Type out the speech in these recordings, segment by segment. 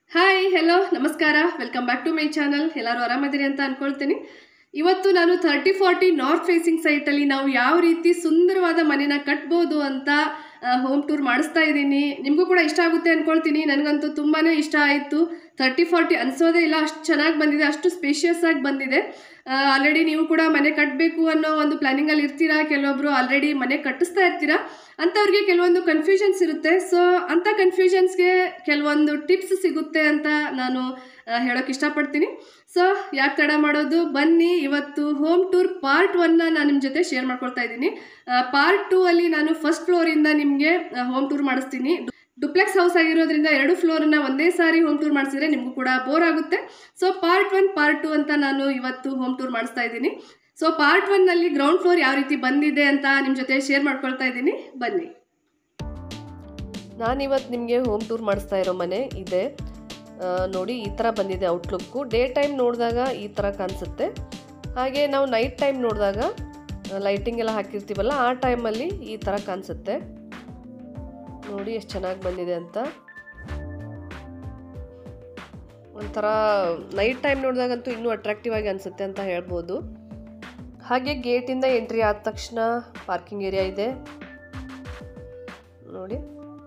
hi hello ನಮಸ್ಕಾರ welcome back to my channel ಎಲ್ಲರೂ ಆರಾಮದಿರಿ ಅಂತ ಅನ್ಕೊಳ್ತೀನಿ ಇವತ್ತು ನಾನು ಥರ್ಟಿ ಫಾರ್ಟಿ ನಾರ್ತ್ ಫೇಸಿಂಗ್ ಸೈಟಲ್ಲಿ ನಾವು ಯಾವ ರೀತಿ ಸುಂದರವಾದ ಮನೆನ ಕಟ್ಬೋದು ಅಂತ ಹೋಮ್ ಟೂರ್ ಮಾಡಿಸ್ತಾ ಇದ್ದೀನಿ ನಿಮಗೂ ಕೂಡ ಇಷ್ಟ ಆಗುತ್ತೆ ಅನ್ಕೊಳ್ತೀನಿ ನನಗಂತೂ ತುಂಬಾ ಇಷ್ಟ ಆಯಿತು ತರ್ಟಿ ಫಾರ್ಟಿ ಅನಿಸೋದೇ ಇಲ್ಲ ಅಷ್ಟು ಚೆನ್ನಾಗಿ ಬಂದಿದೆ ಅಷ್ಟು ಸ್ಪೇಷಿಯಸ್ ಆಗಿ ಬಂದಿದೆ ಆಲ್ರೆಡಿ ನೀವು ಕೂಡ ಮನೆ ಕಟ್ಟಬೇಕು ಅನ್ನೋ ಒಂದು ಪ್ಲಾನಿಂಗಲ್ಲಿ ಇರ್ತೀರಾ ಕೆಲವೊಬ್ರು ಆಲ್ರೆಡಿ ಮನೆ ಕಟ್ಟಿಸ್ತಾ ಇರ್ತೀರಾ ಅಂಥವ್ರಿಗೆ ಕೆಲವೊಂದು ಕನ್ಫ್ಯೂಷನ್ಸ್ ಇರುತ್ತೆ ಸೊ ಅಂಥ ಕನ್ಫ್ಯೂಷನ್ಸ್ಗೆ ಕೆಲವೊಂದು ಟಿಪ್ಸ್ ಸಿಗುತ್ತೆ ಅಂತ ನಾನು ಹೇಳೋಕೆ ಇಷ್ಟಪಡ್ತೀನಿ ಸೊ ಯಾಕೆ ತಡ ಮಾಡೋದು ಬನ್ನಿ ಇವತ್ತು ಹೋಮ್ ಟೂರ್ ಪಾರ್ಟ್ ಒನ್ನ ನಾನು ನಿಮ್ಮ ಜೊತೆ ಶೇರ್ ಮಾಡ್ಕೊಳ್ತಾ ಇದ್ದೀನಿ ಪಾರ್ಟ್ ಟೂ ಅಲ್ಲಿ ನಾನು ಫಸ್ಟ್ ಫ್ಲೋರಿಂದ ನಿಮಗೆ ಹೋಮ್ ಟೂರ್ ಮಾಡಿಸ್ತೀನಿ ಡುಪ್ಲೆಕ್ಸ್ ಹೌಸ್ ಆಗಿರೋದ್ರಿಂದ ಎರಡು ಫ್ಲೋರನ್ನ ಒಂದೇ ಸಾರಿ ಹೋಮ್ ಟೂರ್ ಮಾಡಿಸಿದ್ರೆ ನಿಮಗೂ ಕೂಡ ಬೋರ್ ಆಗುತ್ತೆ so part one part two ಅಂತ ನಾನು ಇವತ್ತು ಹೋಮ್ ಟೂರ್ ಮಾಡಿಸ್ತಾ ಇದ್ದೀನಿ ಸೊ ಪಾರ್ಟ್ ಒನ್ನಲ್ಲಿ ಗ್ರೌಂಡ್ ಫ್ಲೋರ್ ಯಾವ ರೀತಿ ಬಂದಿದೆ ಅಂತ ನಿಮ್ಮ ಜೊತೆ ಶೇರ್ ಮಾಡ್ಕೊಳ್ತಾ ಇದ್ದೀನಿ ಬನ್ನಿ ನಾನಿವತ್ತು ನಿಮಗೆ ಹೋಮ್ ಟೂರ್ ಮಾಡಿಸ್ತಾ ಇರೋ ಮನೆ ಇದೆ ಆ, ನೋಡಿ ಈ ಥರ ಬಂದಿದೆ ಔಟ್ಲುಕ್ಕು ಡೇ ಟೈಮ್ ನೋಡಿದಾಗ ಈ ಥರ ಕಾಣಿಸುತ್ತೆ ಹಾಗೆ ನಾವು ನೈಟ್ ಟೈಮ್ ನೋಡಿದಾಗ ಲೈಟಿಂಗ್ ಎಲ್ಲ ಹಾಕಿರ್ತೀವಲ್ಲ ಆ ಟೈಮಲ್ಲಿ ಈ ಥರ ಕಾಣಿಸುತ್ತೆ ನೋಡಿ ಎಷ್ಟು ಚೆನ್ನಾಗಿ ಬಂದಿದೆ ಅಂತ ಒಂಥರ ನೈಟ್ ಟೈಮ್ ನೋಡಿದಾಗಂತೂ ಇನ್ನೂ ಅಟ್ರಾಕ್ಟಿವ್ ಆಗಿ ಅನಿಸುತ್ತೆ ಅಂತ ಹೇಳ್ಬೋದು ಹಾಗೆ ಗೇಟಿಂದ ಎಂಟ್ರಿ ಆದ ತಕ್ಷಣ ಪಾರ್ಕಿಂಗ್ ಏರಿಯಾ ಇದೆ ನೋಡಿ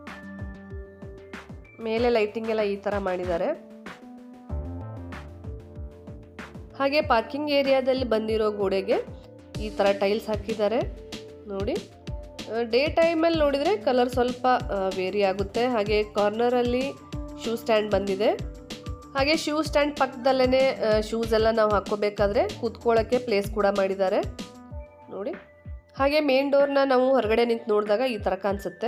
ಮೇಲೆ ಲೈಟಿಂಗ್ ಎಲ್ಲ ಈ ಥರ ಮಾಡಿದ್ದಾರೆ ಹಾಗೆ ಪಾರ್ಕಿಂಗ್ ಏರಿಯಾದಲ್ಲಿ ಬಂದಿರೋ ಗೋಡೆಗೆ ಈ ಥರ ಟೈಲ್ಸ್ ಹಾಕಿದ್ದಾರೆ ನೋಡಿ ಡೇ ಟೈಮಲ್ಲಿ ನೋಡಿದರೆ ಕಲರ್ ಸ್ವಲ್ಪ ವೇರಿ ಆಗುತ್ತೆ ಹಾಗೆ ಕಾರ್ನರಲ್ಲಿ ಶೂ ಸ್ಟ್ಯಾಂಡ್ ಬಂದಿದೆ ಹಾಗೆ ಶೂ ಸ್ಟ್ಯಾಂಡ್ ಪಕ್ಕದಲ್ಲೇ ಶೂಸ್ ಎಲ್ಲ ನಾವು ಹಾಕ್ಕೋಬೇಕಾದ್ರೆ ಕೂತ್ಕೊಳ್ಳೋಕ್ಕೆ ಪ್ಲೇಸ್ ಕೂಡ ಮಾಡಿದ್ದಾರೆ ನೋಡಿ ಹಾಗೆ ಮೇನ್ ಡೋರ್ನ ನಾವು ಹೊರಗಡೆ ನಿಂತು ನೋಡಿದಾಗ ಈ ಥರ ಕಾಣಿಸುತ್ತೆ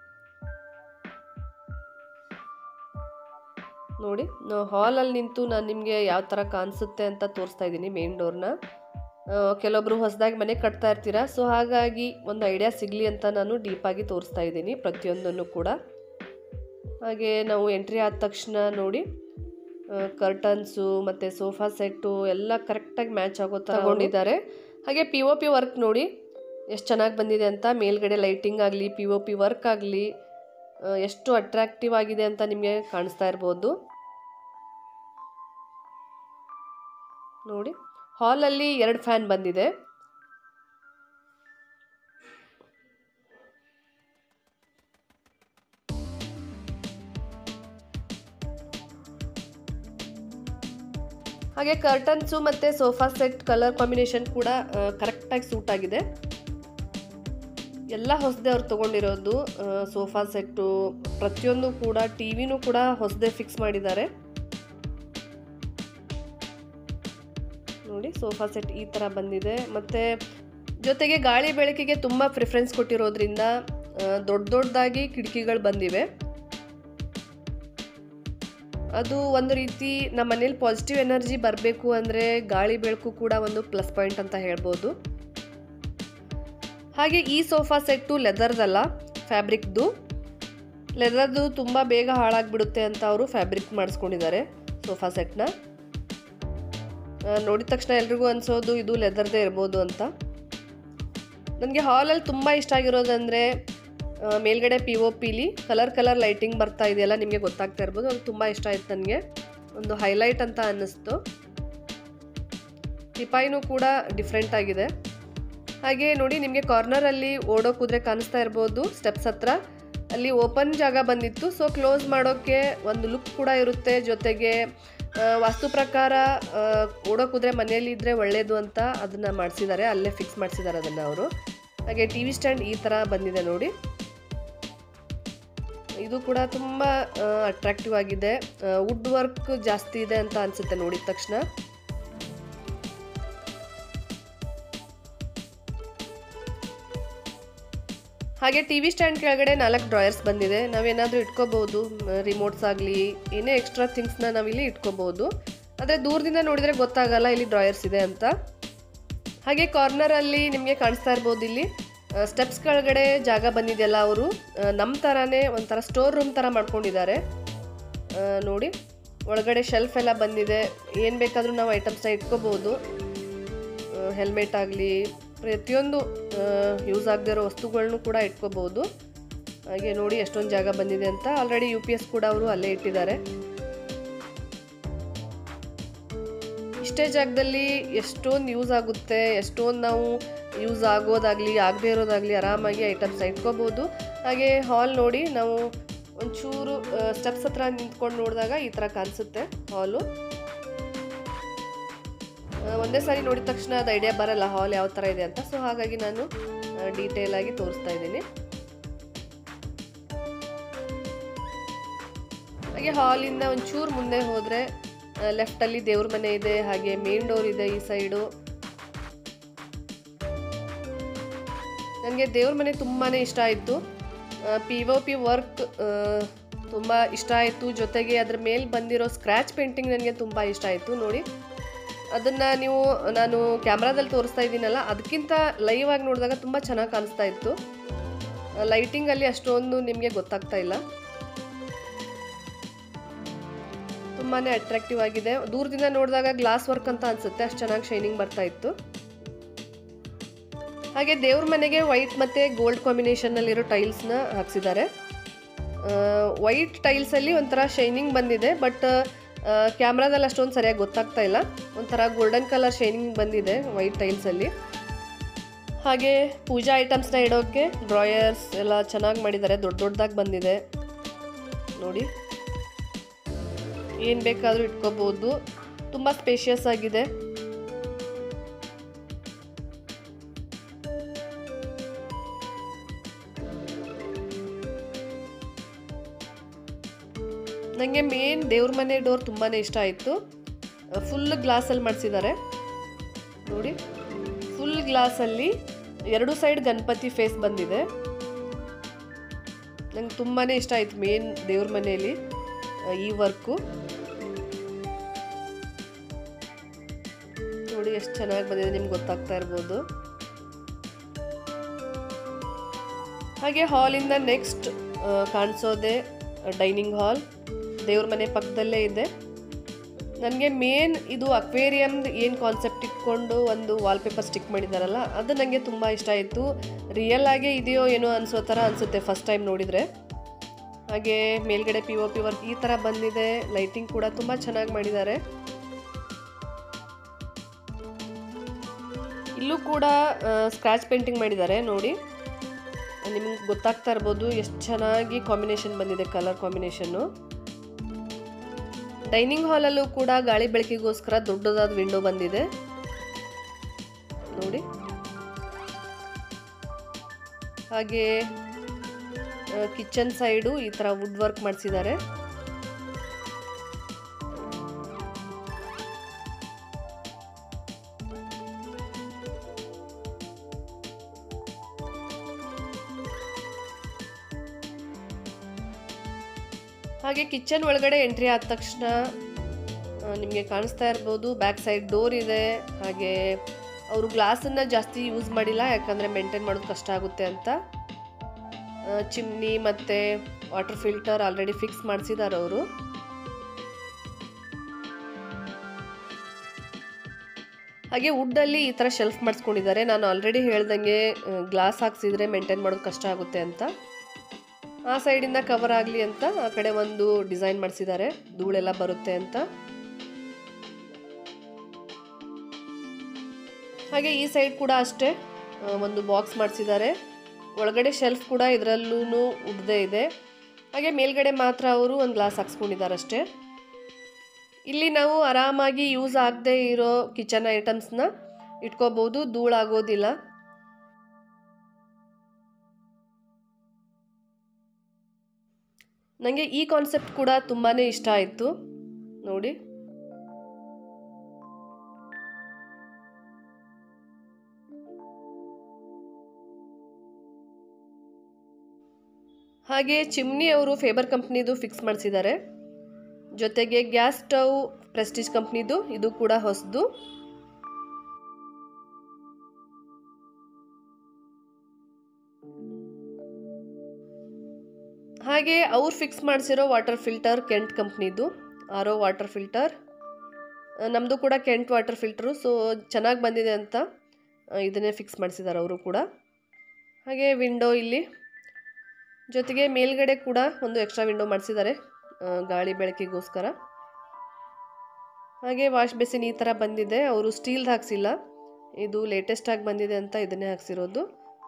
ನೋಡಿ ಹಾಲಲ್ಲಿ ನಿಂತು ನಾನು ನಿಮಗೆ ಯಾವ ಥರ ಕಾಣಿಸುತ್ತೆ ಅಂತ ತೋರಿಸ್ತಾ ಇದ್ದೀನಿ ಮೇನ್ ಡೋರ್ನ ಕೆಲವೊಬ್ರು ಹೊಸದಾಗಿ ಮನೆ ಕಟ್ತಾ ಇರ್ತೀರಾ ಸೊ ಹಾಗಾಗಿ ಒಂದು ಐಡಿಯಾ ಸಿಗಲಿ ಅಂತ ನಾನು ಡೀಪಾಗಿ ತೋರಿಸ್ತಾ ಇದ್ದೀನಿ ಪ್ರತಿಯೊಂದನ್ನು ಕೂಡ ಹಾಗೆ ನಾವು ಎಂಟ್ರಿ ಆದ ತಕ್ಷಣ ನೋಡಿ ಕರ್ಟನ್ಸು ಮತ್ತು ಸೋಫಾ ಸೆಟ್ಟು ಎಲ್ಲ ಕರೆಕ್ಟಾಗಿ ಮ್ಯಾಚ್ ಆಗೋ ಥರ ತಗೊಂಡಿದ್ದಾರೆ ಹಾಗೆ ಪಿ ಒ ಪಿ ವರ್ಕ್ ನೋಡಿ ಎಷ್ಟು ಚೆನ್ನಾಗಿ ಬಂದಿದೆ ಅಂತ ಮೇಲ್ಗಡೆ ಲೈಟಿಂಗ್ ಆಗಲಿ ಪಿ ಒ ಪಿ ವರ್ಕ್ ಆಗಲಿ ಎಷ್ಟು ಅಟ್ರಾಕ್ಟಿವ್ ಆಗಿದೆ ಅಂತ ನಿಮಗೆ ಕಾಣಿಸ್ತಾ ಇರ್ಬೋದು ನೋಡಿ ಹಾಲಲ್ಲಿ ಎರಡು ಫ್ಯಾನ್ ಬಂದಿದೆ ಹಾಗೆ ಕರ್ಟನ್ಸು ಮತ್ತು ಸೋಫಾ ಸೆಟ್ ಕಲರ್ ಕಾಂಬಿನೇಷನ್ ಕೂಡ ಕರೆಕ್ಟಾಗಿ ಸೂಟ್ ಆಗಿದೆ ಎಲ್ಲ ಹೊಸದೇ ಅವ್ರು ತೊಗೊಂಡಿರೋದು ಸೋಫಾ ಸೆಟ್ಟು ಪ್ರತಿಯೊಂದು ಕೂಡ ಟಿ ವಿನೂ ಕೂಡ ಹೊಸದೇ ಫಿಕ್ಸ್ ಮಾಡಿದ್ದಾರೆ ನೋಡಿ ಸೋಫಾ ಸೆಟ್ ಈ ಥರ ಬಂದಿದೆ ಮತ್ತು ಜೊತೆಗೆ ಗಾಳಿ ಬೆಳಕಿಗೆ ತುಂಬ ಪ್ರಿಫರೆನ್ಸ್ ಕೊಟ್ಟಿರೋದ್ರಿಂದ ದೊಡ್ಡ ದೊಡ್ಡದಾಗಿ ಕಿಟಕಿಗಳು ಬಂದಿವೆ ಅದು ಒಂದು ರೀತಿ ನಮ್ಮ ಮನೇಲಿ ಪಾಸಿಟಿವ್ ಎನರ್ಜಿ ಬರಬೇಕು ಅಂದರೆ ಗಾಳಿ ಬೆಳಕು ಕೂಡ ಒಂದು ಪ್ಲಸ್ ಪಾಯಿಂಟ್ ಅಂತ ಹೇಳ್ಬೋದು ಹಾಗೆ ಈ ಸೋಫಾ ಸೆಟ್ಟು ಲೆದರ್ದಲ್ಲ ಫ್ಯಾಬ್ರಿಕ್ದು ಲೆದರ್ದು ತುಂಬ ಬೇಗ ಹಾಳಾಗಿಬಿಡುತ್ತೆ ಅಂತ ಅವರು ಫ್ಯಾಬ್ರಿಕ್ ಮಾಡಿಸ್ಕೊಂಡಿದ್ದಾರೆ ಸೋಫಾ ಸೆಟ್ನ ನೋಡಿದ ತಕ್ಷಣ ಎಲ್ರಿಗೂ ಅನಿಸೋದು ಇದು ಲೆದರ್ದೇ ಇರ್ಬೋದು ಅಂತ ನನಗೆ ಹಾಲಲ್ಲಿ ತುಂಬ ಇಷ್ಟ ಆಗಿರೋದಂದರೆ ಮೇಲ್ಗಡೆ ಪಿ ಒ ಪಿಲಿ ಕಲರ್ ಕಲರ್ ಲೈಟಿಂಗ್ ಬರ್ತಾ ಇದೆಯಲ್ಲ ನಿಮಗೆ ಗೊತ್ತಾಗ್ತಾ ಇರ್ಬೋದು ಅದು ತುಂಬ ಇಷ್ಟ ಆಯ್ತು ನನಗೆ ಒಂದು ಹೈಲೈಟ್ ಅಂತ ಅನ್ನಿಸ್ತು ಟಿಪಾಯಿನೂ ಕೂಡ ಡಿಫ್ರೆಂಟ್ ಆಗಿದೆ ಹಾಗೆ ನೋಡಿ ನಿಮಗೆ ಕಾರ್ನರಲ್ಲಿ ಓಡೋ ಕುದುರೆ ಕಾಣಿಸ್ತಾ ಇರ್ಬೋದು ಸ್ಟೆಪ್ಸ್ ಹತ್ರ ಅಲ್ಲಿ ಓಪನ್ ಜಾಗ ಬಂದಿತ್ತು ಸೊ ಕ್ಲೋಸ್ ಮಾಡೋಕ್ಕೆ ಒಂದು ಲುಕ್ ಕೂಡ ಇರುತ್ತೆ ಜೊತೆಗೆ ವಾಸ್ತು ಪ್ರಕಾರ ಓಡೋ ಕುದುರೆ ಮನೆಯಲ್ಲಿ ಇದ್ದರೆ ಒಳ್ಳೆಯದು ಅಂತ ಅದನ್ನು ಮಾಡಿಸಿದ್ದಾರೆ ಅಲ್ಲೇ ಫಿಕ್ಸ್ ಮಾಡಿಸಿದ್ದಾರೆ ಅದನ್ನು ಅವರು ಹಾಗೆ ಟಿ ವಿ ಸ್ಟ್ಯಾಂಡ್ ಈ ಥರ ಬಂದಿದೆ ನೋಡಿ ಇದು ಕೂಡ ತುಂಬ ಅಟ್ರಾಕ್ಟಿವ್ ಆಗಿದೆ ವುಡ್ ವರ್ಕ್ ಜಾಸ್ತಿ ಇದೆ ಅಂತ ಅನಿಸುತ್ತೆ ನೋಡಿದ ತಕ್ಷಣ ಹಾಗೆ ಟಿ ವಿ ಸ್ಟ್ಯಾಂಡ್ ಕೆಳಗಡೆ ನಾಲ್ಕು ಡ್ರಾಯರ್ಸ್ ಬಂದಿದೆ ನಾವೇನಾದರೂ ಇಟ್ಕೋಬಹುದು ರಿಮೋಟ್ಸ್ ಆಗಲಿ ಏನೇ ಎಕ್ಸ್ಟ್ರಾ ಥಿಂಗ್ಸ್ನ ನಾವಿಲ್ಲಿ ಇಟ್ಕೋಬಹುದು ಆದರೆ ದೂರದಿಂದ ನೋಡಿದರೆ ಗೊತ್ತಾಗಲ್ಲ ಇಲ್ಲಿ ಡ್ರಾಯರ್ಸ್ ಇದೆ ಅಂತ ಹಾಗೆ ಕಾರ್ನರಲ್ಲಿ ನಿಮಗೆ ಕಾಣಿಸ್ತಾ ಇರ್ಬೋದು ಇಲ್ಲಿ ಸ್ಟೆಪ್ಸ್ ಕೆಳಗಡೆ ಜಾಗ ಬಂದಿದೆಯಲ್ಲ ಅವರು ನಮ್ಮ ಥರನೇ ಒಂಥರ ಸ್ಟೋರ್ ರೂಮ್ ಥರ ಮಾಡ್ಕೊಂಡಿದ್ದಾರೆ ನೋಡಿ ಒಳಗಡೆ ಶೆಲ್ಫ್ ಎಲ್ಲ ಬಂದಿದೆ ಏನು ಬೇಕಾದರೂ ನಾವು ಐಟಮ್ಸ್ನ ಇಟ್ಕೋಬೋದು ಹೆಲ್ಮೆಟ್ ಆಗಲಿ ಪ್ರತಿಯೊಂದು ಯೂಸ್ ಆಗದೇ ಇರೋ ವಸ್ತುಗಳನ್ನೂ ಕೂಡ ಇಟ್ಕೋಬೋದು ಹಾಗೆ ನೋಡಿ ಎಷ್ಟೊಂದು ಜಾಗ ಬಂದಿದೆ ಅಂತ ಆಲ್ರೆಡಿ ಯು ಪಿ ಎಸ್ ಕೂಡ ಅವರು ಅಲ್ಲೇ ಇಟ್ಟಿದ್ದಾರೆ ಇಷ್ಟೇ ಜಾಗದಲ್ಲಿ ಎಷ್ಟೊಂದು ಯೂಸ್ ಆಗುತ್ತೆ ಎಷ್ಟೊಂದು ನಾವು ಯೂಸ್ ಆಗೋದಾಗಲಿ ಆಗದೇ ಇರೋದಾಗಲಿ ಆರಾಮಾಗಿ ಐಟಮ್ಸ್ನ ಇಟ್ಕೋಬೋದು ಹಾಗೆ ಹಾಲ್ ನೋಡಿ ನಾವು ಒಂಚೂರು ಸ್ಟೆಪ್ಸ್ ಹತ್ರ ನಿಂತ್ಕೊಂಡು ನೋಡಿದಾಗ ಈ ಥರ ಕಾಣಿಸುತ್ತೆ ಹಾಲು ಒಂದೇ ಸಾರಿ ನೋಡಿದ ತಕ್ಷಣ ಅದು ಐಡಿಯಾ ಬರಲ್ಲ ಹಾಲ್ ಯಾವ ಥರ ಇದೆ ಅಂತ ಸೊ ಹಾಗಾಗಿ ನಾನು ಡೀಟೇಲ್ ಆಗಿ ತೋರಿಸ್ತಾ ಇದ್ದೀನಿ ಹಾಗೆ ಹಾಲಿಂದ ಒಂಚೂರು ಮುಂದೆ ಹೋದರೆ ಲೆಫ್ಟಲ್ಲಿ ದೇವ್ರ ಮನೆ ಇದೆ ಹಾಗೆ ಮೇನ್ ಡೋರ್ ಇದೆ ಈ ಸೈಡು ನನಗೆ ದೇವ್ರ ಮನೆ ತುಂಬಾ ಇಷ್ಟ ಆಯಿತು ಪಿ ಒ ಪಿ ವರ್ಕ್ ತುಂಬ ಇಷ್ಟ ಆಯಿತು ಜೊತೆಗೆ ಅದ್ರ ಮೇಲೆ ಬಂದಿರೋ ಸ್ಕ್ರ್ಯಾಚ್ ಪೇಂಟಿಂಗ್ ನನಗೆ ತುಂಬ ಇಷ್ಟ ಆಯಿತು ನೋಡಿ ಅದನ್ನು ನೀವು ನಾನು ಕ್ಯಾಮ್ರಾದಲ್ಲಿ ತೋರಿಸ್ತಾ ಇದ್ದೀನಲ್ಲ ಅದಕ್ಕಿಂತ ಲೈವ್ ಆಗಿ ನೋಡಿದಾಗ ತುಂಬ ಚೆನ್ನಾಗಿ ಕಾಣಿಸ್ತಾ ಇತ್ತು ಲೈಟಿಂಗಲ್ಲಿ ಅಷ್ಟೊಂದು ನಿಮಗೆ ಗೊತ್ತಾಗ್ತಾ ಇಲ್ಲ ತುಂಬಾ ಅಟ್ರಾಕ್ಟಿವ್ ಆಗಿದೆ ದೂರದಿಂದ ನೋಡಿದಾಗ ಗ್ಲಾಸ್ ವರ್ಕ್ ಅಂತ ಅನಿಸುತ್ತೆ ಅಷ್ಟು ಚೆನ್ನಾಗಿ ಶೈನಿಂಗ್ ಬರ್ತಾ ಇತ್ತು ಹಾಗೆ ದೇವ್ರ ಮನೆಗೆ ವೈಟ್ ಮತ್ತು ಗೋಲ್ಡ್ ಕಾಂಬಿನೇಷನ್ನಲ್ಲಿರೋ ಟೈಲ್ಸ್ನ ಹಾಕ್ಸಿದ್ದಾರೆ ವೈಟ್ ಟೈಲ್ಸಲ್ಲಿ ಒಂಥರ ಶೈನಿಂಗ್ ಬಂದಿದೆ ಬಟ್ ಕ್ಯಾಮ್ರಾದಲ್ಲಿ ಅಷ್ಟೊಂದು ಸರಿಯಾಗಿ ಗೊತ್ತಾಗ್ತಾ ಇಲ್ಲ ಒಂಥರ ಗೋಲ್ಡನ್ ಕಲರ್ ಶೈನಿಂಗ್ ಬಂದಿದೆ ವೈಟ್ ಟೈಲ್ಸಲ್ಲಿ ಹಾಗೆ ಪೂಜಾ ಐಟಮ್ಸ್ನ ಇಡೋಕ್ಕೆ ಡ್ರಾಯರ್ಸ್ ಎಲ್ಲ ಚೆನ್ನಾಗಿ ಮಾಡಿದ್ದಾರೆ ದೊಡ್ಡ ದೊಡ್ಡದಾಗಿ ಬಂದಿದೆ ನೋಡಿ ಏನು ಬೇಕಾದರೂ ಇಟ್ಕೋಬೋದು ತುಂಬ ಸ್ಪೇಷಿಯಸ್ ಆಗಿದೆ ನನಗೆ ಮೇನ್ ದೇವ್ರ ಮನೆ ಡೋರ್ ತುಂಬಾ ಇಷ್ಟ ಆಯಿತು ಫುಲ್ ಗ್ಲಾಸಲ್ಲಿ ಮಾಡಿಸಿದ್ದಾರೆ ನೋಡಿ ಫುಲ್ ಗ್ಲಾಸಲ್ಲಿ ಎರಡು ಸೈಡ್ ಗಣಪತಿ ಫೇಸ್ ಬಂದಿದೆ ನಂಗೆ ತುಂಬಾ ಇಷ್ಟ ಆಯಿತು ಮೇನ್ ದೇವ್ರ ಮನೆಯಲ್ಲಿ ಈ ವರ್ಕು ನೋಡಿ ಎಷ್ಟು ಚೆನ್ನಾಗಿ ಬಂದಿದೆ ನಿಮ್ಗೆ ಗೊತ್ತಾಗ್ತಾ ಇರ್ಬೋದು ಹಾಗೆ ಹಾಲಿಂದ ನೆಕ್ಸ್ಟ್ ಕಾಣಿಸೋದೆ ಡೈನಿಂಗ್ ಹಾಲ್ ದೇವ್ರ ಮನೆ ಪಕ್ಕದಲ್ಲೇ ಇದೆ ನನಗೆ ಮೇನ್ ಇದು ಅಕ್ವೇರಿಯಮ್ದು ಏನು ಕಾನ್ಸೆಪ್ಟ್ ಇಟ್ಕೊಂಡು ಒಂದು ವಾಲ್ಪೇಪರ್ ಸ್ಟಿಕ್ ಮಾಡಿದಾರಲ್ಲ ಅದು ನನಗೆ ತುಂಬ ಇಷ್ಟ ಆಯಿತು ರಿಯಲ್ ಆಗೇ ಇದೆಯೋ ಏನೋ ಅನಿಸೋ ಥರ ಅನಿಸುತ್ತೆ ಫಸ್ಟ್ ಟೈಮ್ ನೋಡಿದರೆ ಹಾಗೆ ಮೇಲ್ಗಡೆ ಪಿ ಒ ಪಿ ವರ್ಕ್ ಈ ಥರ ಬಂದಿದೆ ಲೈಟಿಂಗ್ ಕೂಡ ತುಂಬ ಚೆನ್ನಾಗಿ ಮಾಡಿದ್ದಾರೆ ಇಲ್ಲೂ ಕೂಡ ಸ್ಕ್ರ್ಯಾಚ್ ಪೇಂಟಿಂಗ್ ಮಾಡಿದ್ದಾರೆ ನೋಡಿ ನಿಮ್ಗೆ ಗೊತ್ತಾಗ್ತಾ ಇರ್ಬೋದು ಎಷ್ಟು ಚೆನ್ನಾಗಿ ಕಾಂಬಿನೇಷನ್ ಬಂದಿದೆ ಕಲರ್ ಕಾಂಬಿನೇಷನ್ನು ಡೈನಿಂಗ್ ಹಾಲಲ್ಲೂ ಕೂಡ ಗಾಳಿ ಬೆಳಕಿಗೋಸ್ಕರ ದೊಡ್ಡದಾದ ವಿಂಡೋ ಬಂದಿದೆ ನೋಡಿ ಹಾಗೆ ಕಿಚನ್ ಸೈಡು ಈ ಥರ ವುಡ್ ವರ್ಕ್ ಮಾಡಿಸಿದ್ದಾರೆ ಹಾಗೆ ಕಿಚನ್ ಒಳಗಡೆ ಎಂಟ್ರಿ ಆದ ತಕ್ಷಣ ನಿಮಗೆ ಕಾಣಿಸ್ತಾ ಇರ್ಬೋದು ಬ್ಯಾಕ್ ಸೈಡ್ ಡೋರ್ ಇದೆ ಹಾಗೆ ಅವರು ಗ್ಲಾಸನ್ನು ಜಾಸ್ತಿ ಯೂಸ್ ಮಾಡಿಲ್ಲ ಯಾಕಂದರೆ ಮೇಂಟೈನ್ ಮಾಡೋದು ಕಷ್ಟ ಆಗುತ್ತೆ ಅಂತ ಚಿಮ್ನಿ ಮತ್ತು ವಾಟರ್ ಫಿಲ್ಟರ್ ಆಲ್ರೆಡಿ ಫಿಕ್ಸ್ ಮಾಡಿಸಿದ್ದಾರೆ ಅವರು ಹಾಗೆ ವುಡ್ಡಲ್ಲಿ ಈ ಥರ ಶೆಲ್ಫ್ ಮಾಡಿಸ್ಕೊಂಡಿದ್ದಾರೆ ನಾನು ಆಲ್ರೆಡಿ ಹೇಳ್ದಂಗೆ ಗ್ಲಾಸ್ ಹಾಕ್ಸಿದ್ರೆ ಮೇಂಟೈನ್ ಮಾಡೋದು ಕಷ್ಟ ಆಗುತ್ತೆ ಅಂತ ಆ ಸೈಡಿಂದ ಕವರ್ ಆಗಲಿ ಅಂತ ಆ ಕಡೆ ಒಂದು ಡಿಸೈನ್ ಮಾಡಿಸಿದ್ದಾರೆ ಧೂಳೆಲ್ಲ ಬರುತ್ತೆ ಅಂತ ಹಾಗೆ ಈ ಸೈಡ್ ಕೂಡ ಅಷ್ಟೇ ಒಂದು ಬಾಕ್ಸ್ ಮಾಡಿಸಿದ್ದಾರೆ ಒಳಗಡೆ ಶೆಲ್ಫ್ ಕೂಡ ಇದರಲ್ಲೂ ಉಡ್ದೇ ಇದೆ ಹಾಗೆ ಮೇಲ್ಗಡೆ ಮಾತ್ರ ಅವರು ಒಂದು ಗ್ಲಾಸ್ ಹಾಕ್ಸ್ಕೊಂಡಿದ್ದಾರೆ ಅಷ್ಟೇ ಇಲ್ಲಿ ನಾವು ಆರಾಮಾಗಿ ಯೂಸ್ ಆಗದೆ ಇರೋ ಕಿಚನ್ ಐಟಮ್ಸ್ನ ಇಟ್ಕೋಬೋದು ಧೂಳಾಗೋದಿಲ್ಲ ನನಗೆ ಈ ಕಾನ್ಸೆಪ್ಟ್ ಕೂಡ ತುಂಬಾ ಇಷ್ಟ ಆಯಿತು ನೋಡಿ ಹಾಗೆ ಚಿಮ್ನಿ ಅವರು ಫೇಬರ್ ಕಂಪ್ನಿದು ಫಿಕ್ಸ್ ಮಾಡಿಸಿದ್ದಾರೆ ಜೊತೆಗೆ ಗ್ಯಾಸ್ ಸ್ಟವ್ ಪ್ರೆಸ್ಟೀಜ್ ಕಂಪ್ನಿದು ಇದು ಕೂಡ ಹೊಸದು ಹಾಗೆ ಅವ್ರು ಫಿಕ್ಸ್ ಮಾಡಿಸಿರೋ ವಾಟರ್ ಫಿಲ್ಟರ್ ಕೆಂಟ್ ಕಂಪ್ನಿದು ಆರ್ ಒ ವಾಟರ್ ಫಿಲ್ಟರ್ ನಮ್ಮದು ಕೂಡ ಕೆಂಟ್ ವಾಟರ್ ಫಿಲ್ಟ್ರು ಸೊ ಚೆನ್ನಾಗಿ ಬಂದಿದೆ ಅಂತ ಇದನ್ನೇ ಫಿಕ್ಸ್ ಮಾಡಿಸಿದ್ದಾರೆ ಅವರು ಕೂಡ ಹಾಗೆ ವಿಂಡೋ ಇಲ್ಲಿ ಜೊತೆಗೆ ಮೇಲ್ಗಡೆ ಕೂಡ ಒಂದು ಎಕ್ಸ್ಟ್ರಾ ವಿಂಡೋ ಮಾಡಿಸಿದ್ದಾರೆ ಗಾಳಿ ಬೆಳಕಿಗೋಸ್ಕರ ಹಾಗೆ ವಾಶ್ ಬೇಸಿನ್ ಈ ಥರ ಬಂದಿದೆ ಅವರು ಸ್ಟೀಲ್ದು ಹಾಕ್ಸಿಲ್ಲ ಇದು ಲೇಟೆಸ್ಟ್ ಆಗಿ ಬಂದಿದೆ ಅಂತ ಇದನ್ನೇ ಹಾಕ್ಸಿರೋದು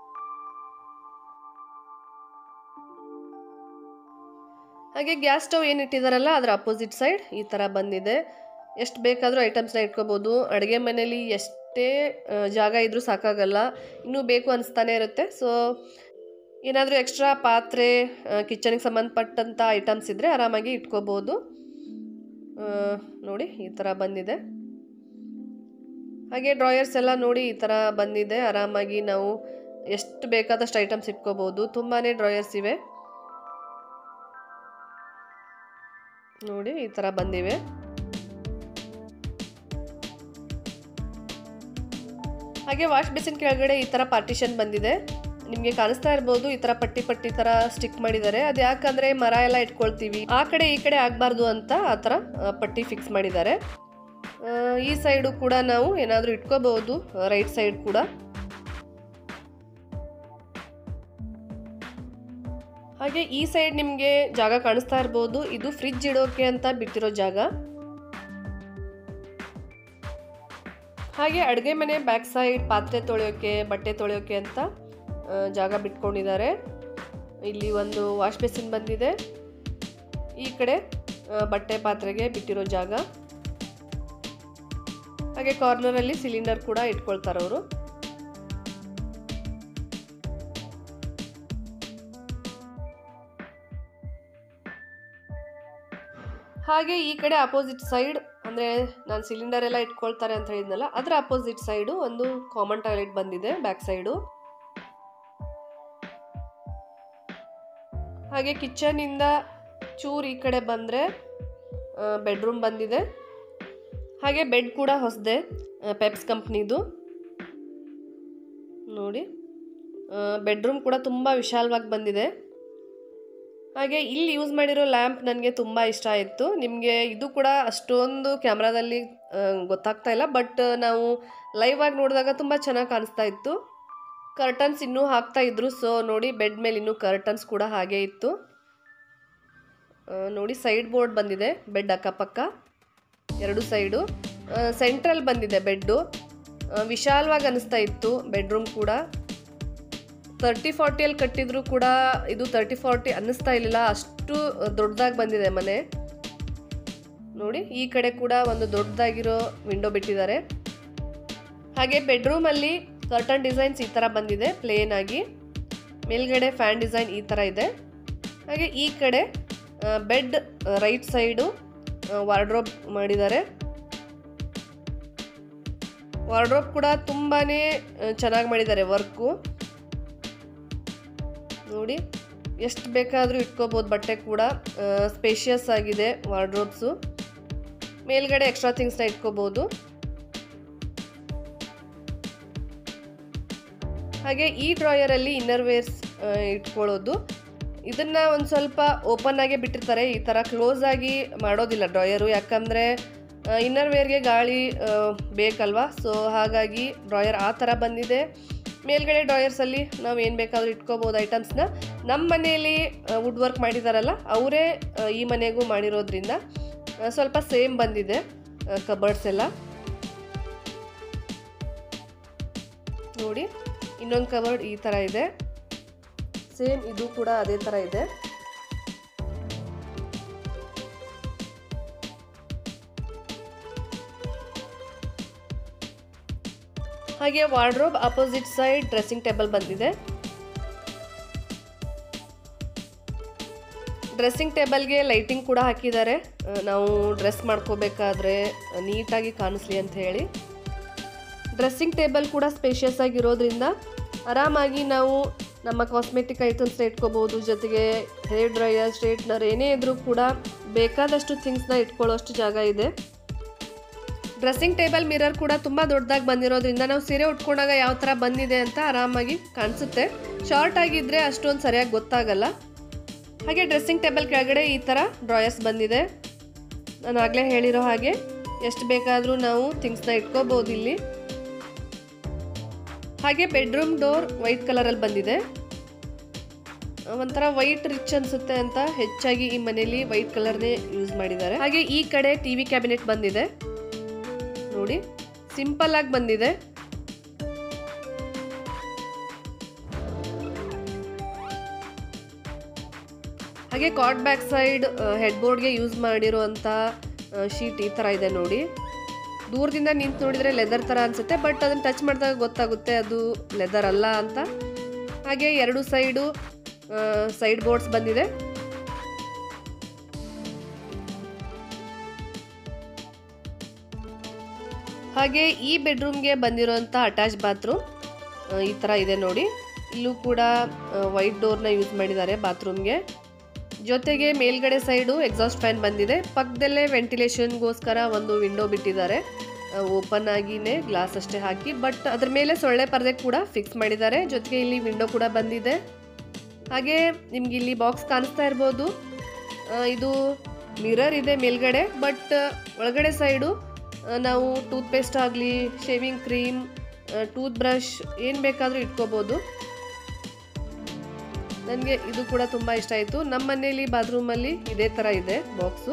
ಹಾಗೆ ಗ್ಯಾಸ್ ಸ್ಟವ್ ಏನು ಇಟ್ಟಿದಾರಲ್ಲ ಅದರ ಅಪೋಸಿಟ್ ಸೈಡ್ ಈ ಥರ ಬಂದಿದೆ ಎಷ್ಟು ಬೇಕಾದರೂ ಐಟಮ್ಸ್ನ ಇಟ್ಕೋಬೋದು ಅಡುಗೆ ಮನೇಲಿ ಎಷ್ಟೇ ಆ, ಜಾಗ ಇದ್ರೂ ಸಾಕಾಗಲ್ಲ ಇನ್ನೂ ಬೇಕು ಅನಿಸ್ತಾನೆ ಇರುತ್ತೆ ಸೊ ಏನಾದರೂ ಎಕ್ಸ್ಟ್ರಾ ಪಾತ್ರೆ ಕಿಚನ್ಗೆ ಸಂಬಂಧಪಟ್ಟಂಥ ಐಟಮ್ಸ್ ಇದ್ದರೆ ಆರಾಮಾಗಿ ಇಟ್ಕೋಬೋದು ಆ, ನೋಡಿ ಈ ಥರ ಬಂದಿದೆ ಹಾಗೆ ಡ್ರಾಯರ್ಸ್ ಎಲ್ಲ ನೋಡಿ ಈ ಥರ ಬಂದಿದೆ ಆರಾಮಾಗಿ ನಾವು ಎಷ್ಟು ಬೇಕಾದಷ್ಟು ಐಟಮ್ಸ್ ಇಟ್ಕೋಬೋದು ತುಂಬಾ ಡ್ರಾಯರ್ಸ್ ಇವೆ ನೋಡಿ ಈ ಥರ ಬಂದಿವೆ ಹಾಗೆ ವಾಶ್ ಬೇಸಿನ್ ಕೆಳಗಡೆ ಈ ಥರ ಪಾರ್ಟಿಷನ್ ಬಂದಿದೆ ನಿಮಗೆ ಕಾಣಿಸ್ತಾ ಇರ್ಬೋದು ಈ ಥರ ಪಟ್ಟಿ ಪಟ್ಟಿ ಥರ ಸ್ಟಿಕ್ ಮಾಡಿದ್ದಾರೆ ಅದು ಯಾಕಂದರೆ ಮರ ಎಲ್ಲ ಇಟ್ಕೊಳ್ತೀವಿ ಆ ಕಡೆ ಈ ಕಡೆ ಆಗಬಾರ್ದು ಅಂತ ಆ ಥರ ಆ, ಪಟ್ಟಿ ಫಿಕ್ಸ್ ಮಾಡಿದ್ದಾರೆ ಆ, ಈ ಸೈಡು ಕೂಡ ನಾವು ಏನಾದರೂ ಇಟ್ಕೋಬಹುದು ರೈಟ್ ಸೈಡ್ ಕೂಡ ಹಾಗೆ ಈ ಸೈಡ್ ನಿಮಗೆ ಜಾಗ ಕಾಣಿಸ್ತಾ ಇರ್ಬೋದು ಇದು ಫ್ರಿಜ್ ಇಡೋಕೆ ಅಂತ ಬಿಟ್ಟಿರೋ ಜಾಗ ಹಾಗೆ ಅಡುಗೆ ಮನೆ ಬ್ಯಾಕ್ ಸೈಡ್ ಪಾತ್ರೆ ತೊಳೆಯೋಕೆ ಬಟ್ಟೆ ತೊಳೆಯೋಕೆ ಅಂತ ಆ, ಜಾಗ ಬಿಟ್ಕೊಂಡಿದ್ದಾರೆ ಇಲ್ಲಿ ಒಂದು ವಾಶ್ ಬೇಸಿನ್ ಬಂದಿದೆ ಈ ಕಡೆ ಆ, ಬಟ್ಟೆ ಪಾತ್ರೆಗೆ ಬಿಟ್ಟಿರೋ ಜಾಗ ಹಾಗೆ ಕಾರ್ನರಲ್ಲಿ ಸಿಲಿಂಡರ್ ಕೂಡ ಇಟ್ಕೊಳ್ತಾರೆ ಅವರು ಹಾಗೆ ಈ ಕಡೆ ಅಪೋಸಿಟ್ ಸೈಡ್ ಅಂದರೆ ನಾನು ಸಿಲಿಂಡರ್ ಎಲ್ಲ ಇಟ್ಕೊಳ್ತಾರೆ ಅಂತ ಹೇಳಿದ್ನಲ್ಲ ಅದರ ಅಪೋಸಿಟ್ ಸೈಡು ಒಂದು ಕಾಮನ್ ಟಾಯ್ಲೆಟ್ ಬಂದಿದೆ ಬ್ಯಾಕ್ ಸೈಡು ಹಾಗೆ ಕಿಚನಿಂದ ಚೂರು ಈ ಕಡೆ ಬಂದರೆ ಬೆಡ್ರೂಮ್ ಬಂದಿದೆ ಹಾಗೆ ಬೆಡ್ ಕೂಡ ಹೊಸದೆ ಪೆಪ್ಸ್ ಕಂಪ್ನಿದು ನೋಡಿ ಬೆಡ್ರೂಮ್ ಕೂಡ ತುಂಬ ವಿಶಾಲವಾಗಿ ಬಂದಿದೆ ಹಾಗೆ ಇಲ್ಲಿ ಯೂಸ್ ಮಾಡಿರೋ ಲ್ಯಾಂಪ್ ನನಗೆ ತುಂಬ ಇಷ್ಟ ಆಯಿತು ನಿಮಗೆ ಇದು ಕೂಡ ಅಷ್ಟೊಂದು ಕ್ಯಾಮ್ರಾದಲ್ಲಿ ಆ, ಗೊತ್ತಾಗ್ತಾ ಇಲ್ಲ ಬಟ್ ನಾವು ಲೈವ್ ಆಗಿ ನೋಡಿದಾಗ ತುಂಬ ಚೆನ್ನಾಗಿ ಕಾಣಿಸ್ತಾ ಇತ್ತು ಕರ್ಟನ್ಸ್ ಇನ್ನೂ ಹಾಕ್ತಾ ಇದ್ರು ಸೊ ನೋಡಿ ಬೆಡ್ ಮೇಲೆ ಇನ್ನೂ ಕರ್ಟನ್ಸ್ ಕೂಡ ಹಾಗೆ ಇತ್ತು ಆ, ನೋಡಿ ಸೈಡ್ ಬೋರ್ಡ್ ಬಂದಿದೆ ಬೆಡ್ ಅಕ್ಕಪಕ್ಕ ಎರಡು ಸೈಡು ಸೆಂಟ್ರಲ್ ಬಂದಿದೆ ಬೆಡ್ಡು ವಿಶಾಲವಾಗಿ ಅನಿಸ್ತಾ ಇತ್ತು ಬೆಡ್ರೂಮ್ ಕೂಡ ತರ್ಟಿ ಫಾರ್ಟಿಯಲ್ಲಿ ಕಟ್ಟಿದ್ರು ಕೂಡ ಇದು ತರ್ಟಿ ಫಾರ್ಟಿ ಅನ್ನಿಸ್ತಾ ಇರಲಿಲ್ಲ ಅಷ್ಟು ದೊಡ್ಡದಾಗಿ ಬಂದಿದೆ ಮನೆ ನೋಡಿ ಈ ಕಡೆ ಕೂಡ ಒಂದು ದೊಡ್ಡದಾಗಿರೋ ವಿಂಡೋ ಬಿಟ್ಟಿದ್ದಾರೆ ಹಾಗೆ ಬೆಡ್ರೂಮಲ್ಲಿ ಕರ್ಟನ್ ಡಿಸೈನ್ಸ್ ಈ ಥರ ಬಂದಿದೆ ಪ್ಲೇನ್ ಆಗಿ ಮೇಲ್ಗಡೆ ಫ್ಯಾನ್ ಡಿಸೈನ್ ಈ ಥರ ಇದೆ ಹಾಗೆ ಈ ಕಡೆ ಬೆಡ್ ರೈಟ್ ಸೈಡು ವಾರ್ಡ್ರೋಬ್ ಮಾಡಿದ್ದಾರೆ ವಾರ್ಡ್ರೋಬ್ ಕೂಡ ತುಂಬಾ ಚೆನ್ನಾಗಿ ಮಾಡಿದ್ದಾರೆ ವರ್ಕು ನೋಡಿ ಎಷ್ಟು ಬೇಕಾದರೂ ಇಟ್ಕೋಬೋದು ಬಟ್ಟೆ ಕೂಡ ಸ್ಪೇಷಿಯಸ್ ಆಗಿದೆ ವಾರ್ಡ್ರೋಬ್ಸು ಮೇಲ್ಗಡೆ ಎಕ್ಸ್ಟ್ರಾ ಥಿಂಗ್ಸ್ನ ಇಟ್ಕೋಬೋದು ಹಾಗೆ ಈ ಡ್ರಾಯರಲ್ಲಿ ಇನ್ನರ್ ವೇರ್ಸ್ ಇಟ್ಕೊಳ್ಳೋದು ಇದನ್ನ ಒಂದು ಸ್ವಲ್ಪ ಓಪನ್ ಆಗೇ ಬಿಟ್ಟಿರ್ತಾರೆ ಈ ಥರ ಕ್ಲೋಸ್ ಆಗಿ ಮಾಡೋದಿಲ್ಲ ಡ್ರಾಯರು ಯಾಕಂದರೆ ಇನ್ನರ್ ವೇರ್ಗೆ ಗಾಳಿ ಆ, ಬೇಕಲ್ವಾ ಸೊ ಹಾಗಾಗಿ ಡ್ರಾಯರ್ ಆ ಥರ ಬಂದಿದೆ ಮೇಲ್ಗಡೆ ಡ್ರಾಯರ್ಸಲ್ಲಿ ನಾವು ಏನು ಬೇಕಾದರೂ ಇಟ್ಕೋಬೋದು ಐಟಮ್ಸ್ನ ನಮ್ಮ ಮನೆಯಲ್ಲಿ ವುಡ್ ವರ್ಕ್ ಮಾಡಿದಾರಲ್ಲ ಅವರೇ ಈ ಮನೆಗೂ ಮಾಡಿರೋದ್ರಿಂದ ಆ, ಸ್ವಲ್ಪ ಸೇಮ್ ಬಂದಿದೆ ಕಬರ್ಡ್ಸ್ ಎಲ್ಲ ನೋಡಿ ಇನ್ನೊಂದು ಕಬರ್ಡ್ ಈ ಥರ ಇದೆ ಸೇಮ್ ಇದು ಕೂಡ ಅದೇ ಥರ ಇದೆ ಹಾಗೆ wardrobe opposite side dressing table ಬಂದಿದೆ ಡ್ರೆಸ್ಸಿಂಗ್ ಟೇಬಲ್ಗೆ ಲೈಟಿಂಗ್ ಕೂಡ ಹಾಕಿದ್ದಾರೆ ಆ, ನಾವು ಡ್ರೆಸ್ ಮಾಡ್ಕೋಬೇಕಾದ್ರೆ ನೀಟಾಗಿ ಕಾಣಿಸ್ಲಿ ಅಂತ ಹೇಳಿ ಡ್ರೆಸ್ಸಿಂಗ್ ಟೇಬಲ್ ಕೂಡ ಸ್ಪೇಷಿಯಸ್ ಆಗಿರೋದ್ರಿಂದ ಆರಾಮಾಗಿ ನಾವು ನಮ್ಮ ಕಾಸ್ಮೆಟಿಕ್ ಐಟಮ್ಸ್ನ ಇಟ್ಕೋಬೋದು ಜೊತೆಗೆ ಹೇರ್ ಡ್ರೈಯರ್ ಸ್ಟ್ರೇಟ್ನರ್ ಏನೇ ಇದ್ರೂ ಕೂಡ ಬೇಕಾದಷ್ಟು ಥಿಂಗ್ಸ್ನ ಇಟ್ಕೊಳ್ಳೋಷ್ಟು ಜಾಗ ಇದೆ ಡ್ರೆಸ್ಸಿಂಗ್ ಟೇಬಲ್ ಮಿರರ್ ಕೂಡ ತುಂಬ ದೊಡ್ಡದಾಗಿ ಬಂದಿರೋದ್ರಿಂದ ನಾವು ಸೀರೆ ಉಟ್ಕೊಂಡಾಗ ಯಾವ ಥರ ಬಂದಿದೆ ಅಂತ ಆರಾಮಾಗಿ ಕಾಣಿಸುತ್ತೆ ಶಾರ್ಟ್ ಆಗಿದ್ದರೆ ಅಷ್ಟೊಂದು ಸರಿಯಾಗಿ ಗೊತ್ತಾಗಲ್ಲ ಹಾಗೆ ಡ್ರೆಸ್ಸಿಂಗ್ ಟೇಬಲ್ ಕೆಳಗಡೆ ಈ ಥರ ಡ್ರಾಯರ್ಸ್ ಬಂದಿದೆ ನಾನು ಆಗಲೇ ಹೇಳಿರೋ ಹಾಗೆ ಎಷ್ಟು ಬೇಕಾದರೂ ನಾವು ಥಿಂಗ್ಸ್ನ ಇಟ್ಕೋಬೋದು ಇಲ್ಲಿ ಹಾಗೆ ಬೆಡ್ರೂಮ್ ಡೋರ್ ವೈಟ್ ಕಲರಲ್ಲಿ ಬಂದಿದೆ ಒಂಥರ ವೈಟ್ ರಿಚ್ ಅನ್ಸುತ್ತೆ ಅಂತ ಹೆಚ್ಚಾಗಿ ಈ ಮನೆಯಲ್ಲಿ ವೈಟ್ ಕಲರ್ನೇ ಯೂಸ್ ಮಾಡಿದ್ದಾರೆ ಹಾಗೆ ಈ ಕಡೆ ಟಿವಿ ಕ್ಯಾಬಿನೆಟ್ ಬಂದಿದೆ ನೋಡಿ ಸಿಂಪಲ್ ಆಗಿ ಬಂದಿದೆ ಹಾಗೆ ಕಾಟ್ ಬ್ಯಾಕ್ ಸೈಡ್ ಹೆಡ್ ಬೋರ್ಡ್ಗೆ ಯೂಸ್ ಮಾಡಿರುವಂಥ ಶೀಟ್ ಈ ಥರ ಇದೆ ನೋಡಿ ದೂರದಿಂದ ನಿಂತು ನೋಡಿದರೆ ಲೆದರ್ ಥರ ಅನಿಸುತ್ತೆ ಬಟ್ ಅದನ್ನು ಟಚ್ ಮಾಡಿದಾಗ ಗೊತ್ತಾಗುತ್ತೆ ಅದು ಲೆದರ್ ಅಲ್ಲ ಅಂತ ಹಾಗೆ ಎರಡು ಸೈಡು ಸೈಡ್ ಬೋರ್ಡ್ಸ್ ಬಂದಿದೆ ಹಾಗೆ ಈ ಬೆಡ್ರೂಮ್ಗೆ ಬಂದಿರೋಂಥ ಅಟ್ಯಾಚ್ ಬಾತ್ರೂಮ್ ಈ ಥರ ಇದೆ ನೋಡಿ ಇಲ್ಲೂ ಕೂಡ ವೈಟ್ ಡೋರ್ನ ಯೂಸ್ ಮಾಡಿದ್ದಾರೆ ಬಾತ್ರೂಮ್ಗೆ ಜೊತೆಗೆ ಮೇಲ್ಗಡೆ ಸೈಡು ಎಕ್ಸಾಸ್ಟ್ ಫ್ಯಾನ್ ಬಂದಿದೆ ಪಕ್ಕದಲ್ಲೇ ವೆಂಟಿಲೇಷನ್ಗೋಸ್ಕರ ಒಂದು ವಿಂಡೋ ಬಿಟ್ಟಿದ್ದಾರೆ ಓಪನ್ ಆಗಿನೇ ಗ್ಲಾಸ್ ಅಷ್ಟೇ ಹಾಕಿ ಬಟ್ ಅದ್ರ ಮೇಲೆ ಸೊಳ್ಳೆ ಪರದೆ ಕೂಡ ಫಿಕ್ಸ್ ಮಾಡಿದ್ದಾರೆ ಜೊತೆಗೆ ಇಲ್ಲಿ ವಿಂಡೋ ಕೂಡ ಬಂದಿದೆ ಹಾಗೆ ನಿಮ್ಗೆ ಇಲ್ಲಿ ಬಾಕ್ಸ್ ಕಾಣಿಸ್ತಾ ಇರ್ಬೋದು ಆ, ಇದು ಮಿರರ್ ಇದೆ ಮೇಲ್ಗಡೆ ಬಟ್ ಒಳಗಡೆ ಸೈಡು ನಾವು ಟೂತ್ ಪೇಸ್ಟ್ ಆಗಲಿ ಶೇವಿಂಗ್ ಕ್ರೀಮ್ ಟೂತ್ ಬ್ರಷ್ ಏನು ಬೇಕಾದರೂ ಇಟ್ಕೋಬೋದು ನನಗೆ ಇದು ಕೂಡ ತುಂಬ ಇಷ್ಟ ಆಯಿತು ನಮ್ಮ ಮನೆಯಲ್ಲಿ ಬಾತ್ರೂಮಲ್ಲಿ ಇದೇ ಥರ ಇದೆ ಬಾಕ್ಸು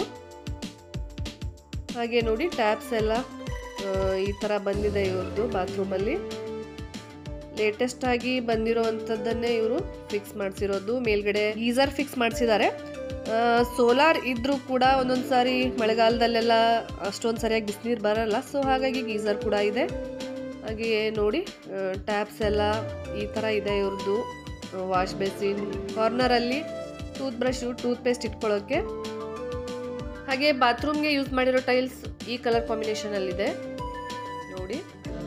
ಹಾಗೆ ನೋಡಿ ಟ್ಯಾಪ್ಸ್ ಎಲ್ಲ ಆ, ಈ ಥರ ಬಂದಿದೆ ಇವ್ರದ್ದು ಬಾತ್ರೂಮಲ್ಲಿ ಲೇಟೆಸ್ಟ್ ಆಗಿ ಬಂದಿರೋ ಅಂಥದ್ದನ್ನೇ ಇವರು ಫಿಕ್ಸ್ ಮಾಡಿಸಿರೋದು ಮೇಲ್ಗಡೆ ಗೀಸರ್ ಫಿಕ್ಸ್ ಮಾಡಿಸಿದ್ದಾರೆ ಸೋಲಾರ್ ಇದ್ರೂ ಕೂಡ ಒಂದೊಂದು ಸಾರಿ ಮಳೆಗಾಲದಲ್ಲೆಲ್ಲ ಅಷ್ಟೊಂದು ಸರಿಯಾಗಿ ಬಿಸಿನೀರು ಬರಲ್ಲ ಸೊ ಹಾಗಾಗಿ ಗೀಸರ್ ಕೂಡ ಇದೆ ಹಾಗೆ ನೋಡಿ ಟ್ಯಾಪ್ಸ್ ಎಲ್ಲ ಈ ಥರ ಇದೆ ಇವ್ರದ್ದು ವಾಶ್ ಬೇಸಿನ್ ಕಾರ್ನರಲ್ಲಿ ಟೂತ್ ಬ್ರಷು ಟೂತ್ ಪೇಸ್ಟ್ ಇಟ್ಕೊಳ್ಳೋಕ್ಕೆ ಹಾಗೆ ಬಾತ್ರೂಮ್ಗೆ ಯೂಸ್ ಮಾಡಿರೋ ಟೈಲ್ಸ್ ಈ ಕಲರ್ ಕಾಂಬಿನೇಷನಲ್ಲಿದೆ ನೋಡಿ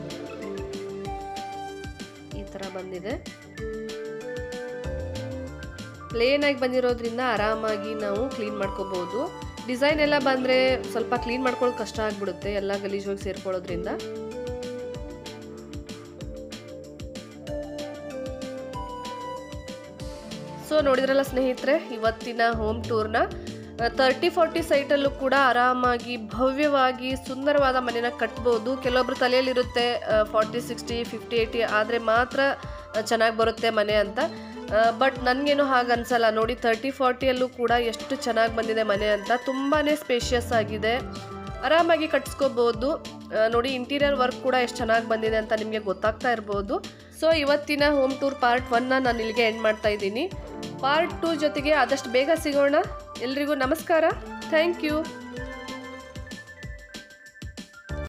ಈ ಥರ ಬಂದಿದೆ ಪ್ಲೇನ್ ಆಗಿ ಬಂದಿರೋದ್ರಿಂದ ಆರಾಮಾಗಿ ನಾವು ಕ್ಲೀನ್ ಮಾಡ್ಕೋಬಹುದು ಡಿಸೈನ್ ಎಲ್ಲ ಬಂದರೆ ಸ್ವಲ್ಪ ಕ್ಲೀನ್ ಮಾಡ್ಕೊಳ್ಳೋದು ಕಷ್ಟ ಆಗ್ಬಿಡುತ್ತೆ ಎಲ್ಲ ಗಲೀಜಾಗಿ ಸೇರ್ಕೊಳ್ಳೋದ್ರಿಂದ ಸೊ ನೋಡಿದ್ರಲ್ಲ ಸ್ನೇಹಿತರೆ ಇವತ್ತಿನ ಹೋಮ್ ಟೂರ್ನ ತರ್ಟಿ ಫಾರ್ಟಿ ಸೈಟಲ್ಲೂ ಕೂಡ ಆರಾಮಾಗಿ ಭವ್ಯವಾಗಿ ಸುಂದರವಾದ ಮನೆನ ಕಟ್ಬೋದು ಕೆಲವೊಬ್ರು ತಲೆಯಲ್ಲಿರುತ್ತೆ ಫಾರ್ಟಿ ಸಿಕ್ಸ್ಟಿ ಫಿಫ್ಟಿ ಏಯ್ಟಿ ಆದರೆ ಮಾತ್ರ ಚೆನ್ನಾಗಿ ಬರುತ್ತೆ ಮನೆ ಅಂತ ಬಟ್ ನನಗೇನು ಹಾಗೆ ಅನ್ಸಲ್ಲ ನೋಡಿ ತರ್ಟಿ ಫಾರ್ಟಿಯಲ್ಲೂ ಕೂಡ ಎಷ್ಟು ಚೆನ್ನಾಗಿ ಬಂದಿದೆ ಮನೆ ಅಂತ ತುಂಬಾ ಸ್ಪೇಷಿಯಸ್ ಆಗಿದೆ ಆರಾಮಾಗಿ ಕಟ್ಸ್ಕೋಬೋದು ಆ, ನೋಡಿ ಇಂಟೀರಿಯರ್ ವರ್ಕ್ ಕೂಡ ಎಷ್ಟು ಚೆನ್ನಾಗಿ ಬಂದಿದೆ ಅಂತ ನಿಮಗೆ ಗೊತ್ತಾಗ್ತಾ ಇರ್ಬೋದು ಸೊ ಇವತ್ತಿನ ಹೋಮ್ ಟೂರ್ ಪಾರ್ಟ್ ಒನ್ನ ನಾನು ಇಲ್ಲಿಗೆ ಎಂಡ್ ಮಾಡ್ತಾ ಇದ್ದೀನಿ ಪಾರ್ಟ್ ಟೂ ಜೊತೆಗೆ ಆದಷ್ಟು ಬೇಗ ಸಿಗೋಣ ಎಲ್ರಿಗೂ ನಮಸ್ಕಾರ ಥ್ಯಾಂಕ್ ಯು